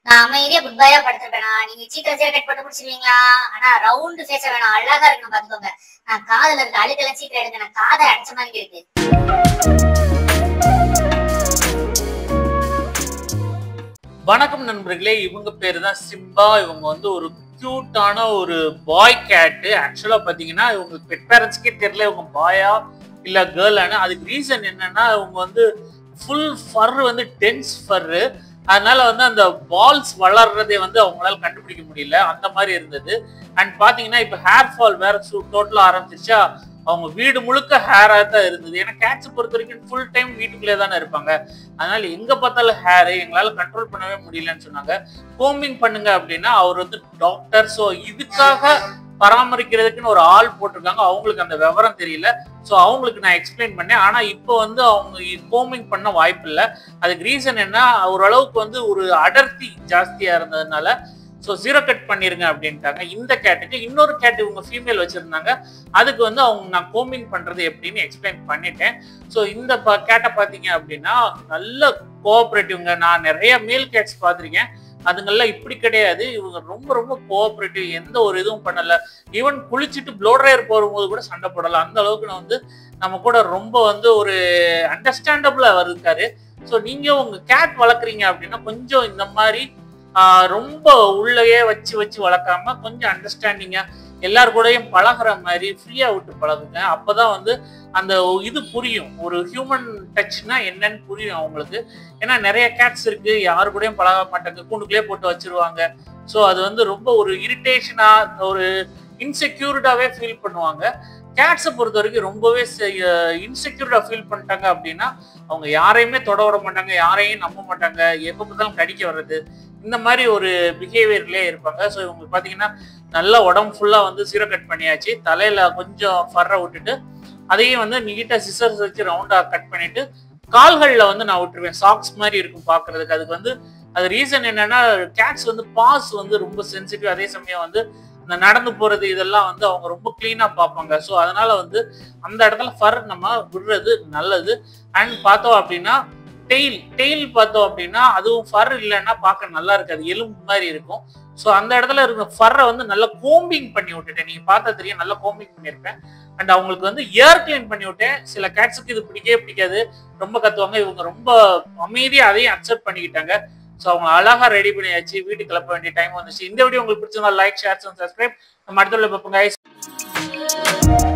நான் அமைதியா குட் பையா படுத்திருப்பேனா நீங்க சீக்கிரம் சீக்கிரம் கட் போட்டு முடிச்சிருவீங்களா ஆனா ரவுண்ட் ஃபேஸ வேணும் அழகா இருக்கணும் பாத்துக்கோங்க நான் காதுல இருக்க அழுக்கெல்லாம் சீக்கிரம் எடுங்க நான் காதை அடைச்ச மாதிரி இருக்கு வணக்கம் நண்பர்களே இவங்க பேரு தான் சிம்பா இவங்க வந்து ஒரு கியூட்டான ஒரு பாய் கேட்டு ஆக்சுவலா பாத்தீங்கன்னா இவங்க பெட் பேரண்ட்ஸ்க்கே தெரியல இவங்க பாயா இல்ல கேர்ளானு அதுக்கு ரீசன் என்னன்னா இவங்க வந்து ஃபுல் ஃபர் வந்து டென்ஸ் ஃபர்ரு அதனால வந்து அந்த பால்ஸ் வளர்றதே வந்து அவங்களால கண்டுபிடிக்க முடியல அந்த மாதிரி இருந்தது அண்ட் பாத்தீங்கன்னா இப்போ ஹேர் ஃபால் வேற டோட்டலா ஆரம்பிச்சிருச்சா அவங்க வீடு முழுக்க ஹேரா தான் இருந்தது ஏன்னா கேட்ஸ் பொறுத்த வரைக்கும் ஃபுல் டைம் வீட்டுக்குள்ளே தானே இருப்பாங்க அதனால எங்க பார்த்தாலும் ஹேர் எங்களால கண்ட்ரோல் பண்ணவே முடியலன்னு சொன்னாங்க கோம்பிங் பண்ணுங்க அப்படின்னா அவர் வந்து டாக்டர் ஸோ இதுக்காக பராமரிக்கிறதுக்குன்னு ஒரு ஆள் போட்டிருக்காங்க அவங்களுக்கு அந்த விவரம் தெரியல ஸோ அவங்களுக்கு நான் எக்ஸ்பிளைன் பண்ணேன் ஆனா இப்போ வந்து அவங்க கோமிங் பண்ண வாய்ப்பு இல்லை அதுக்கு ரீசன் என்ன ஓரளவுக்கு வந்து ஒரு அடர்த்தி ஜாஸ்தியா இருந்ததுனால ஸோ ஜீரோ கட் பண்ணிருங்க அப்படின்ட்டாங்க இந்த கேட்டுக்கு இன்னொரு கேட் இவங்க ஃபீமேல் வச்சிருந்தாங்க அதுக்கு வந்து அவங்க நான் கோமிங் பண்றது எப்படின்னு எக்ஸ்பிளைன் பண்ணிட்டேன் ஸோ இந்த கேட்டை பார்த்தீங்க அப்படின்னா நல்ல கோஆப்ரேட்டிவ்ங்க நான் நிறைய மேல் கேட்ஸ் பார்த்துருக்கேன் அதுங்கெல்லாம் இப்படி கிடையாது இவங்க ரொம்ப ரொம்ப கோஆப்ரேட்டிவ் எந்த ஒரு இதுவும் பண்ணல ஈவன் குளிச்சுட்டு ப்ளோ ட்ரையர் போகும்போது கூட சண்டை போடலாம் அந்த அளவுக்கு நான் வந்து நம்ம கூட ரொம்ப வந்து ஒரு அண்டர்ஸ்டாண்டபிளா இருக்காரு ஸோ நீங்க உங்க கேட் வளர்க்குறீங்க அப்படின்னா கொஞ்சம் இந்த மாதிரி ஆஹ், ரொம்ப உள்ளேயே வச்சு வச்சு வளர்க்காம கொஞ்சம் அண்டர்ஸ்டாண்டிங்கா எல்லார் கூடயும் பழகுற மாதிரி ஃப்ரீயா விட்டு பழகுங்க அப்பதான் வந்து அந்த இது புரியும் ஒரு ஹியூமன் டச்னா என்னன்னு புரியும் அவங்களுக்கு ஏன்னா நிறைய கேட்ஸ் இருக்கு யாரு கூடயும் பழக மாட்டாங்க கூண்டுக்குள்ளே போட்டு வச்சிருவாங்க ஸோ அது வந்து ரொம்ப ஒரு இரிட்டேஷனா ஒரு இன்செக்யூர்டாவே ஃபீல் பண்ணுவாங்க கேட்ஸை பொறுத்த வரைக்கும் ரொம்பவே இன்செக்யூர்டா ஃபீல் பண்ணிட்டாங்க அப்படின்னா அவங்க யாரையுமே தொட விட மாட்டாங்க யாரையும் நம்ப மாட்டாங்க எப்போ பார்த்தாலும் கடிக்க வர்றது இந்த மாதிரி ஒரு பிஹேவியர்லேயே இருப்பாங்க ஸோ இவங்க பார்த்தீங்கன்னா நல்ல உடம்பு ஃபுல்லாக வந்து சீரோ கட் பண்ணியாச்சு தலையில கொஞ்சம் ஃபர்ரை விட்டுட்டு அதையும் வந்து நீட்டாக சிசர்ஸ் வச்சு ரவுண்டாக கட் பண்ணிட்டு கால்களில் வந்து நான் விட்டுருவேன் சாக்ஸ் மாதிரி இருக்கும் பார்க்கிறதுக்கு அதுக்கு வந்து அது ரீசன் என்னன்னா கேட்ஸ் வந்து பாஸ் வந்து ரொம்ப சென்சிட்டிவ் அதே சமயம் வந்து இந்த நடந்து போறது இதெல்லாம் வந்து அவங்க ரொம்ப கிளீனா பார்ப்பாங்க ஸோ அதனால வந்து அந்த இடத்துல ஃபர் நம்ம விடுறது நல்லது அண்ட் பார்த்தோம் அப்படின்னா டெய்ல் டெய்ல் பார்த்தோம் அப்படின்னா அதுவும் ஃபர் இல்லைன்னா பார்க்க நல்லா இருக்காது எலும்பு மாதிரி இருக்கும் ஸோ அந்த இடத்துல இருக்க ஃபர்ரை வந்து நல்லா கோம்பிங் பண்ணி விட்டுட்டேன் நீங்க பார்த்தா தெரியும் நல்லா கோம்பிங் பண்ணியிருப்பேன் அண்ட் அவங்களுக்கு வந்து ஏர் கிளீன் பண்ணி விட்டேன் சில கேட்ஸுக்கு இது பிடிக்கவே பிடிக்காது ரொம்ப கத்துவாங்க இவங்க ரொம்ப அமைதியா அதையும் அக்செப்ட் பண்ணிக்கிட்டாங்க ஸோ அவங்க அழகா ரெடி பண்ணியாச்சு வீட்டுக்கு கிளப்ப வேண்டிய டைம் வந்துச்சு இந்த வீடியோ உங்களுக்கு பிடிச்சிருந்தா லைக் ஷேர் சப்ஸ்கிரைப் நம்ம அடுத்த பார்ப்போம் guys